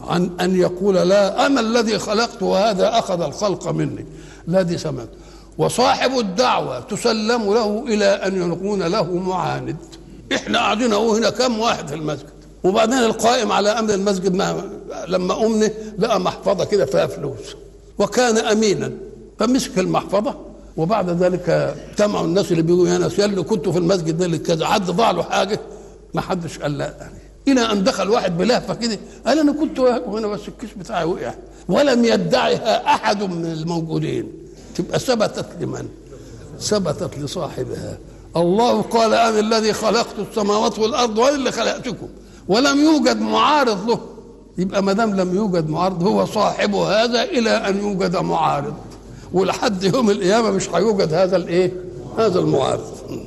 عن أن يقول لا أنا الذي خلقت وهذا أخذ الخلق مني لا دي سمعت وصاحب الدعوة تسلم له إلى أن يكون له معاند إحنا قاعدين أهو هنا كم واحد في المسجد وبعدين القائم على أمر المسجد ما لما أمنه لقى محفظة كده فيها فلوس وكان أمينا فمسك المحفظة وبعد ذلك اجتمعوا الناس اللي بيقولوا يا ناس يلي كنتوا في المسجد ده اللي كذا حد ضاع له حاجة ما حدش قال لا يعني الى ان دخل واحد بلهفه كده قال انا كنت هنا بس الكيس بتاعي وقع ولم يدعها احد من الموجودين تبقى ثبتت لمن؟ ثبتت لصاحبها الله قال انا الذي خلقت السماوات والارض وانا اللي خلقتكم ولم يوجد معارض له يبقى ما دام لم يوجد معارض هو صاحب هذا الى ان يوجد معارض ولحد يوم القيامه مش هيوجد هذا الايه؟ هذا المعارض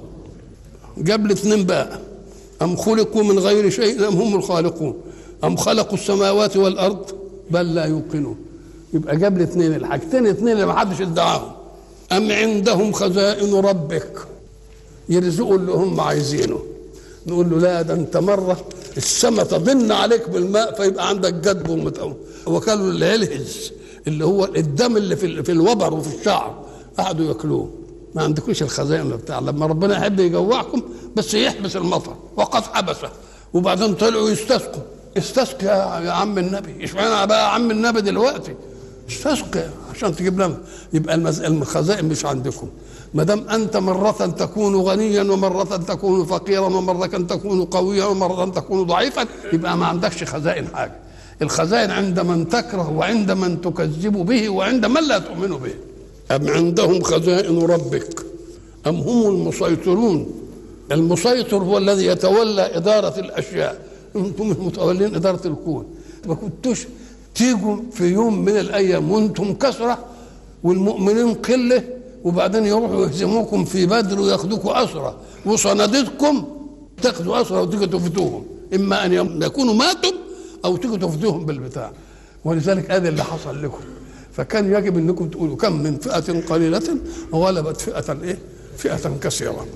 جاب الاثنين بقى أم خلقوا من غير شيء أم هم الخالقون أم خلقوا السماوات والأرض بل لا يوقنون يبقى جاب الاثنين الحاجتين الاثنين اللي ما حدش ادعاهم أم عندهم خزائن ربك يرزقوا اللي هم عايزينه نقول له لا ده انت مرة السماء تضن عليك بالماء فيبقى عندك جدب ومتقوم وكانوا العلهز اللي هو الدم اللي في, في الوبر وفي الشعر قعدوا ياكلوه ما عندكوش الخزائن بتاع لما ربنا يحب يجوعكم بس يحبس المطر وقد حبسه وبعدين طلعوا يستسقوا استسقي يا عم النبي اشمعنى بقى عم النبي دلوقتي استسقي عشان تجيب لنا يبقى الخزائن مش عندكم ما دام انت مره تكون غنيا ومره تكون فقيرا ومره تكون قويا ومره تكون ضعيفا يبقى ما عندكش خزائن حاجه الخزائن عند من تكره وعند من تكذب به وعند من لا تؤمن به أم عندهم خزائن ربك أم هم المسيطرون المسيطر هو الذي يتولى إدارة الأشياء أنتم متولين إدارة الكون ما كنتوش تيجوا في يوم من الأيام وأنتم كثرة والمؤمنين قلة وبعدين يروحوا يهزموكم في بدر وياخدوكوا أسرة وصناديدكم تاخدوا أسرة وتيجوا تفدوهم إما أن يكونوا ماتوا أو تيجوا تفدوهم بالبتاع ولذلك هذا اللي حصل لكم فكان يجب انكم تقولوا كم من فئه قليله غلبت فئه ايه؟ فئه كثيره.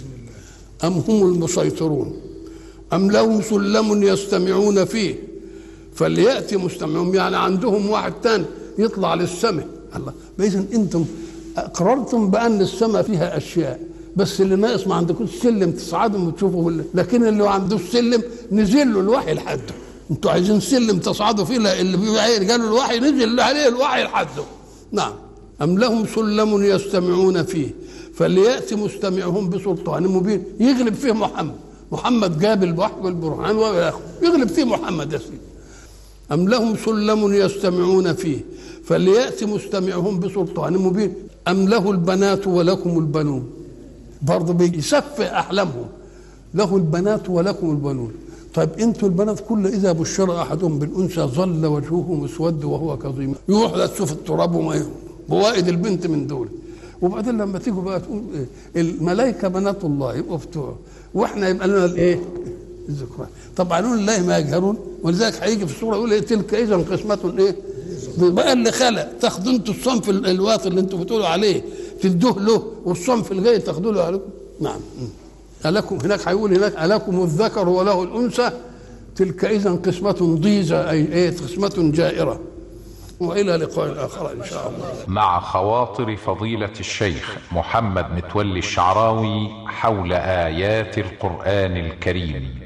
ام هم المسيطرون ام لهم سلم يستمعون فيه فلياتي مستمعون يعني عندهم واحد تاني يطلع للسماء الله اذا انتم اقررتم بان السماء فيها اشياء بس اللي ناقص ما عندكوش سلم تصعدوا وتشوفوا لكن اللي ما عندوش سلم نزل له الوحي لحده انتوا عايزين سلم تصعدوا فيه اللي بيبقى رجال الوحي نزل عليه الوحي لحده نعم أم لهم سلم يستمعون فيه فليأتي مستمعهم بسلطان مبين يغلب فيه محمد محمد جاب الوحي والبرهان يغلب فيه محمد يا سيدي أم لهم سلم يستمعون فيه فليأتي مستمعهم بسلطان مبين أم له البنات ولكم البنون برضه بيسفه أحلامهم له البنات ولكم البنون طيب انتوا البنات كل اذا بشر احدهم بالانثى ظل وجهه مسود وهو كظيم يروح لا تشوف التراب وما بوائد البنت من دول وبعدين لما تيجوا بقى تقول إيه الملائكه بنات الله يبقوا بتوع واحنا يبقى لنا الايه؟ الذكران طبعا لله ما يجهرون ولذلك هيجي في السوره يقول ايه تلك اذا قسمه ايه؟ بقى اللي خلق تاخدوا انتوا الصنف الواطي اللي انتوا بتقولوا عليه تدوه له والصنف الجاي تاخدوا له عليكم نعم ألكم هناك هيقول هناك ألكم الذكر وله الأنثى تلك إذا قسمة ضيزة أي إيه قسمة جائرة وإلى لقاء آخر إن شاء الله مع خواطر فضيلة الشيخ محمد متولي الشعراوي حول آيات القرآن الكريم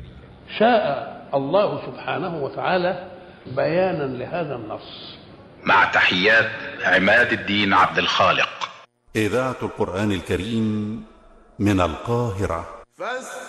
شاء الله سبحانه وتعالى بيانا لهذا النص مع تحيات عماد الدين عبد الخالق إذاعة القرآن الكريم من القاهرة فاستمعوا